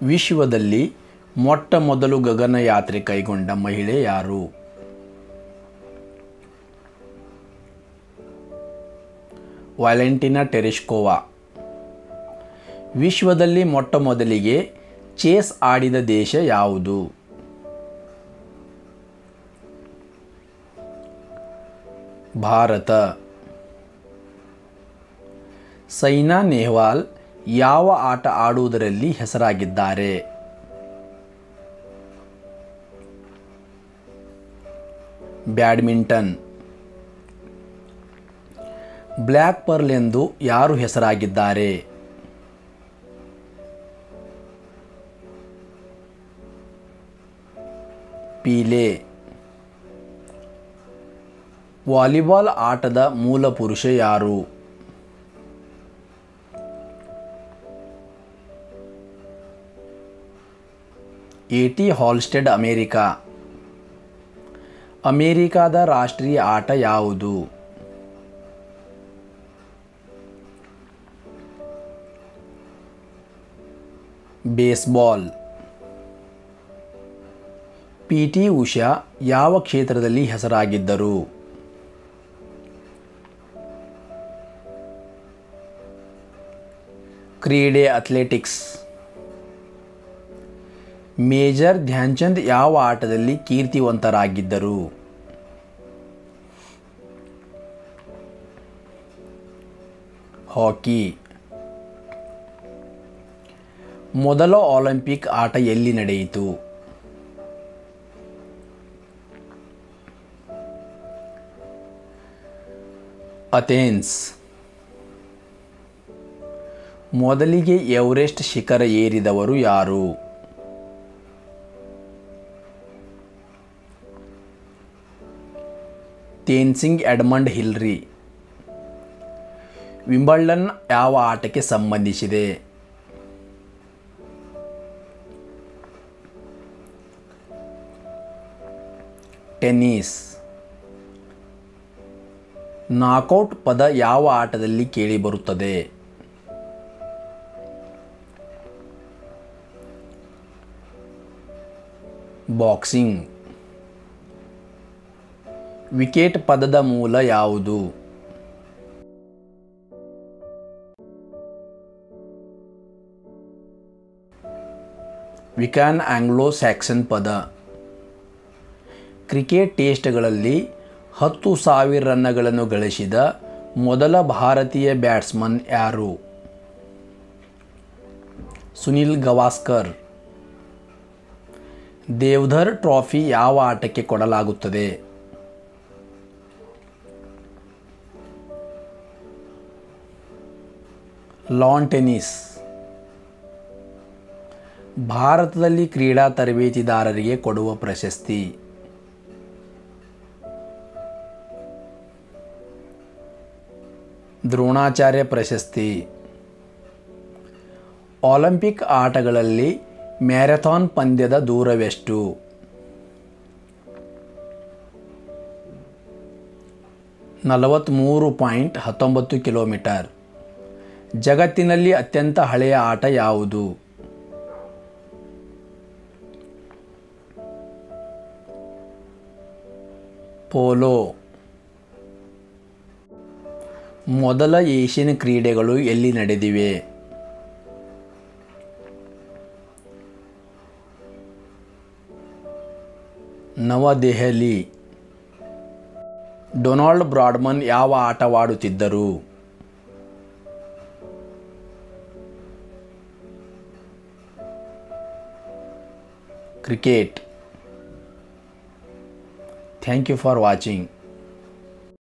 ವಿಶ್ವದಲ್ಲಿ ಮೊಟ್ಟ ಮೊದಲು ಗಗನಯಾತ್ರೆ ಕೈಗೊಂಡ ಮಹಿಳೆ ಯಾರು ವ್ಯಾಲೆಂಟಿನಾ ಟೆರೆಶ್ಕೋವಾ ವಿಶ್ವದಲ್ಲಿ ಮೊಟ್ಟ ಮೊದಲಿಗೆ ಚೇಸ್ ಆಡಿದ ದೇಶ ಯಾವುದು ಭಾರತ ಸೈನಾ ನೆಹ್ವಾಲ್ ಯಾವ ಆಟ ಆಡುವುದರಲ್ಲಿ ಹೆಸರಾಗಿದ್ದಾರೆ ಬ್ಯಾಡ್ಮಿಂಟನ್ ಬ್ಲ್ಯಾಕ್ ಪರ್ಲ್ ಎಂದು ಯಾರು ಹೆಸರಾಗಿದ್ದಾರೆ ಪೀಲೆ ವಾಲಿಬಾಲ್ ಆಟದ ಮೂಲ ಪುರುಷ ಯಾರು ಎ ಟಿ ಹಾಲ್ಸ್ಟೆಡ್ ಅಮೇರಿಕಾ ಅಮೇರಿಕಾದ ರಾಷ್ಟ್ರೀಯ ಆಟ ಯಾವುದು ಬೇಸ್ಬಾಲ್ ಪಿ ಟಿ ಉಷಾ ಯಾವ ಕ್ಷೇತ್ರದಲ್ಲಿ ಹೆಸರಾಗಿದ್ದರು ಕ್ರೀಡೆ ಅಥ್ಲೆಟಿಕ್ಸ್ ಮೇಜರ್ ಧ್ಯಾನ್ಚಂದ್ ಯಾವ ಆಟದಲ್ಲಿ ಕೀರ್ತಿವಂತರಾಗಿದ್ದರು ಹಾಕಿ ಮೊದಲ ಒಲಿಂಪಿಕ್ ಆಟ ಎಲ್ಲಿ ನಡೆಯಿತು ಅಥೆನ್ಸ್ ಮೊದಲಿಗೆ ಎವರೆಸ್ಟ್ ಶಿಖರ ಏರಿದವರು ಯಾರು ತೇನ್ಸಿಂಗ್ ಎಡ್ಮಂಡ್ ಹಿಲ್ರಿ ವಿಂಬಲ್ಡನ್ ಯಾವ ಆಟಕ್ಕೆ ಸಂಬಂಧಿಸಿದೆ ಟೆನ್ನಿಸ್ ನಾಕೌಟ್ ಪದ ಯಾವ ಆಟದಲ್ಲಿ ಕೇಳಿಬರುತ್ತದೆ ಬಾಕ್ಸಿಂಗ್ ವಿಕೆಟ್ ಪದದ ಮೂಲ ಯಾವುದು ವಿಕಾನ್ ಆಂಗ್ಲೋ ಸ್ಯಾಕ್ಸನ್ ಪದ ಕ್ರಿಕೆಟ್ ಟೆಸ್ಟ್ಗಳಲ್ಲಿ ಹತ್ತು ಸಾವಿರ ರನ್ಗಳನ್ನು ಗಳಿಸಿದ ಮೊದಲ ಭಾರತೀಯ ಬ್ಯಾಟ್ಸ್ಮನ್ ಯಾರು ಸುನಿಲ್ ಗವಾಸ್ಕರ್ ದೇವ್ಧರ್ ಟ್ರಾಫಿ ಯಾವ ಆಟಕ್ಕೆ ಕೊಡಲಾಗುತ್ತದೆ ಲಾನ್ ಟೆನ್ನಿಸ್ ಭಾರತದಲ್ಲಿ ಕ್ರೀಡಾ ತರಬೇತಿದಾರರಿಗೆ ಕೊಡುವ ಪ್ರಶಸ್ತಿ ದ್ರೋಣಾಚಾರ್ಯ ಪ್ರಶಸ್ತಿ ಒಲಿಂಪಿಕ್ ಆಟಗಳಲ್ಲಿ ಮ್ಯಾರಥಾನ್ ಪಂದ್ಯದ ದೂರವೆಷ್ಟು ನಲವತ್ತ್ಮೂರು ಪಾಯಿಂಟ್ ಹತ್ತೊಂಬತ್ತು ಕಿಲೋಮೀಟರ್ ಜಗತ್ತಿನಲ್ಲಿ ಅತ್ಯಂತ ಹಳೆಯ ಆಟ ಯಾವುದು ಪೋಲೋ ಮೊದಲ ಏಷ್ಯನ್ ಕ್ರೀಡೆಗಳು ಎಲ್ಲಿ ನಡೆದಿವೆ ನವದೆಹಲಿ ಡೊನಾಲ್ಡ್ ಬ್ರಾಡ್ಮನ್ ಯಾವ ಆಟವಾಡುತ್ತಿದ್ದರು cricket thank you for watching